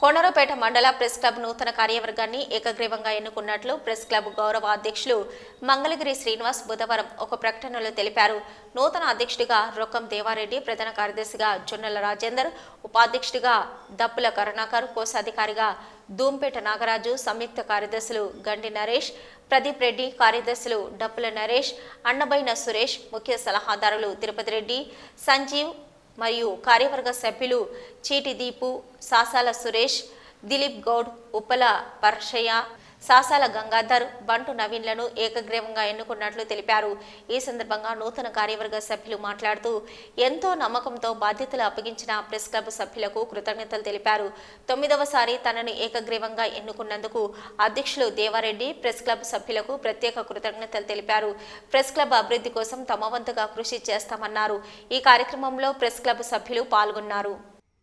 కొండరపేట మండల press club నూతన కార్యవర్గాన్ని ఏకగ్రీవంగా ఎన్నుకున్నట్లు ప్రెస్ క్లబ్ గౌరవ అధ్యక్షులు మంగళగిరి శ్రీనివాస్ బుధవారం ఒక ప్రకటనలో తెలిపారు నూతన అధ్యక్షుడిగా రొక్కం దేవారెడ్డి ప్రధాన కార్యదర్శిగా జొన్నల రాజేందర్ ఉపాధ్యక్షుడిగా దప్పుల కరుణాకర్ కోశాధికారిగా ధూంపేట నాగరాజు సంయుక్త కార్యదర్శులు గండి నరేష్ ప్రదీప్ రెడ్డి కార్యదర్శులు డప్పుల నరేష్ అన్నబైన సురేష్ ముఖ్య సలహాదారులు తిరుపతి రెడ్డి సంజీవ్ మరియు కార్యవర్గ సభ్యులు చీటి దీపు సాసాల సురేష్ దిలీప్ గౌడ్ ఉప్పల పర్షయ్య సాసాల గంగాధర్ బంటు నవీన్లను ఏకగ్రీవంగా ఎన్నుకున్నట్లు తెలిపారు ఈ సందర్భంగా నూతన కార్యవర్గ సభ్యులు మాట్లాడుతూ ఎంతో నమ్మకంతో బాధ్యతలు అప్పగించిన ప్రెస్ క్లబ్ సభ్యులకు కృతజ్ఞతలు తెలిపారు తొమ్మిదవసారి తనను ఏకగ్రీవంగా ఎన్నుకున్నందుకు అధ్యక్షులు దేవారెడ్డి ప్రెస్ క్లబ్ సభ్యులకు ప్రత్యేక కృతజ్ఞతలు తెలిపారు ప్రెస్ క్లబ్ అభివృద్ధి కోసం తమ వంతుగా కృషి చేస్తామన్నారు ఈ కార్యక్రమంలో ప్రెస్ క్లబ్ సభ్యులు పాల్గొన్నారు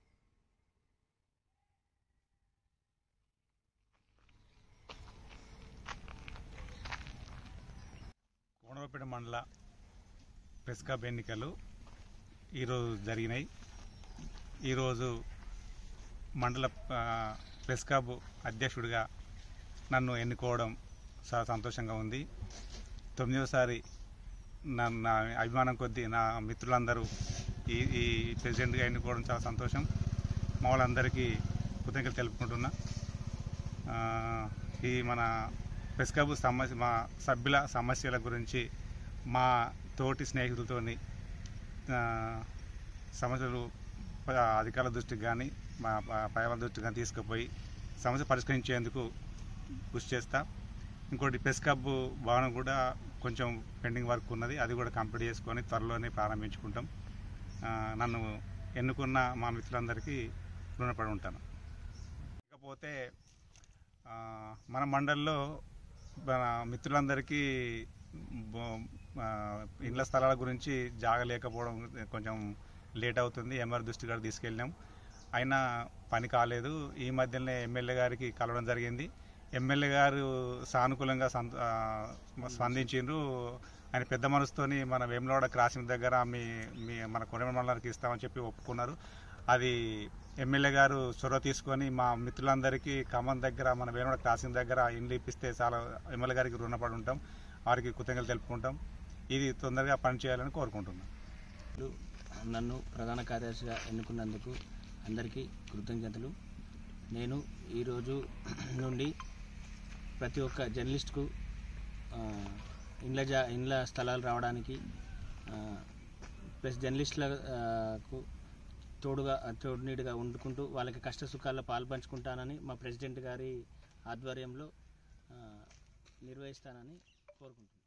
కోనరపేట మండల ప్రెస్ క్లబ్ ఎన్నికలు ఈరోజు జరిగినాయి ఈరోజు మండల ఆ, ప్రెస్ క్లబ్ అధ్యక్షుడిగా నన్ను ఎన్నుకోవడం చాలా సంతోషంగా ఉంది తొమ్మిదవసారి నా నా అభిమానం కొద్దీ నా మిత్రులందరూ ఈ ఈ ప్రెసిడెంట్గా ఎన్నుకోవడం చాలా సంతోషం మా వాళ్ళందరికీ కృతజ్ఞతలు తెలుపుకుంటున్నా ఆ, ఈ మన ప్రెస్ క్లబ్ సమస్య మా సభ్యుల సమస్యల గురించి మా తోటి స్నేహితులతోని ఆ, సమస్యలు ప- అధికారుల దృష్టికి కానీ మా ప- పై వాళ్ళ దృష్టికి కానీ తీసుకుపోయి సమస్య పరిష్కరించేందుకు కృషి చేస్తా ఇంకోటి ప్రెస్ క్లబ్ భవనం కూడా కొంచెం పెండింగ్ వర్క్ ఉన్నది అది కూడా కంప్లీట్ చేసుకొని త్వరలోనే ప్రారంభించుకుంటాం ఆ, నన్ను ఎన్నుకున్న మా మిత్రులందరికీ రుణపడి ఉంటాను ఇకపోతే ఆ, మన మండల్లో మన మిత్రులందరికీ బో- ఆ, ఇండ్ల స్థలాల గురించి జాగ లేకపోవడం కొంచెం లేట్ అవుతుంది ఎంఆర్ దృష్టి గారు తీసుకెళ్ళినాం అయినా పని కాలేదు ఈ మధ్యనే ఎమ్మెల్యే గారికి కలవడం జరిగింది ఎమ్మెల్యే గారు సానుకూలంగా సంత ఆ, స్పందించిండ్రు ఆయన పెద్ద మనసుతోని మన వేములవాడ క్రాసింగ్ దగ్గర మీ మీ మన కొనమ మండలానికి ఇస్తామని చెప్పి ఒప్పుకున్నారు అది ఎమ్మెల్యే గారు చొరవ తీసుకొని మా మిత్రులందరికీ ఖమ్మం దగ్గర మన వేణుడ క్రాసింగ్ దగ్గర ఇండ్లు ఇప్పిస్తే చాలా ఎమ్మెల్యే గారికి రుణపడి ఉంటాం వారికి కృతజ్ఞతలు తెలుపుకుంటాం ఇది తొందరగా పనిచేయాలని కోరుకుంటున్నాం నన్ను ప్రధాన కార్యదర్శిగా ఎన్నుకున్నందుకు అందరికీ కృతజ్ఞతలు నేను ఈరోజు నుండి ప్రతి ఒక్క జర్నలిస్ట్కు ఆ, ఇండ్ల జా ఇండ్ల స్థలాలు రావడానికి ఆ, ప్లస్ జర్నలిస్టులకు తోడుగా తోడునీడుగా వండుకుంటూ వాళ్ళకి కష్ట సుఖాల్లో పాల్పంచుకుంటానని మా ప్రెసిడెంట్ గారి ఆధ్వర్యంలో ఆ, నిర్వహిస్తానని కోరుకుంటున్నాను